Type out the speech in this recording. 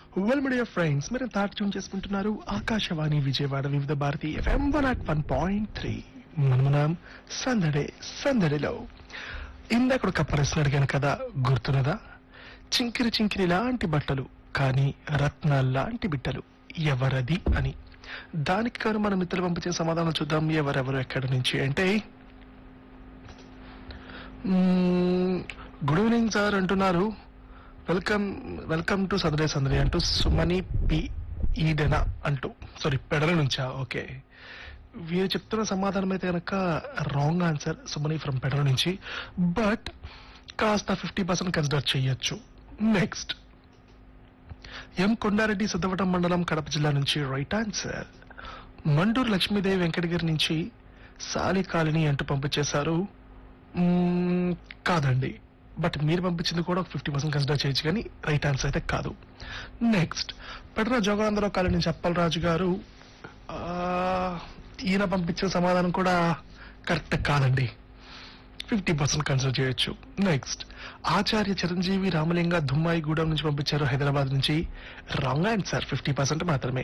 well media friends మీరు థాట్ tune చేసుకుంటున్నారు Akashvani Vijayawada Vividh Bharati FM one at one point three మనమునాం సందడే సందడిలో ఇందాక ఒక ప్రశ్న అడిగాను కదా గుర్తున్నదా చింకిరి చింకిరి లాంటి బట్టలు కానీ రత్నాల లాంటి బిట్టలు ఎవరది అని దానికి కాను మన మిత్రులు పంపించిన సమాధానం చూద్దాం ఎవరెవరు ఎక్కడి నుంచి అంటే మ్మ్, గుడ్ ఈవినింగ్ సార్ అంటున్నారు వెల్కమ్ వెల్కమ్ టు సందడే సందడి అంటూ సుమని పి ఈడెన అంటూ సారీ పెడల నుంచా ఓకే వీరు చెప్తున్న సమాధానం అయితే కనుక wrong answer Sumani from Pedala నుంచి బట్ కాస్త ఫిఫ్టీ పర్సెంట్ కన్సిడర్ చేయొచ్చు నెక్స్ట్ ఎం కొండారెడ్డి సిద్ధవటం మండలం కడప జిల్లా నుంచి రైట్ ఆన్సర్ మండూరు లక్ష్మీదేవి వెంకటగిరి నుంచి సాలి కాలనీ అంటూ పంపించేశారు మ్మ్, కాదండి బట్ మీరు పంపించింది కూడా ఒక ఫిఫ్టీ పర్సెంట్ కన్సిడర్ చేయొచ్చు కానీ రైట్ ఆన్సర్ అయితే కాదు నెక్స్ట్ పెడన జోగానందరావు కాలనీ నుంచి అప్పలరాజు గారు ఆ, ఈయన పంపించిన సమాధానం కూడా కరెక్ట్ కాదండి ఫిఫ్టీ పర్సెంట్ కన్సిడర్ చేయొచ్చు నెక్స్ట్ ఆచార్య చిరంజీవి రామలింగ దుమ్మాయిగూడెం నుంచి పంపించారు హైదరాబాద్ నుంచి రాంగ్ ఆన్సర్ ఫిఫ్టీ పర్సెంట్ మాత్రమే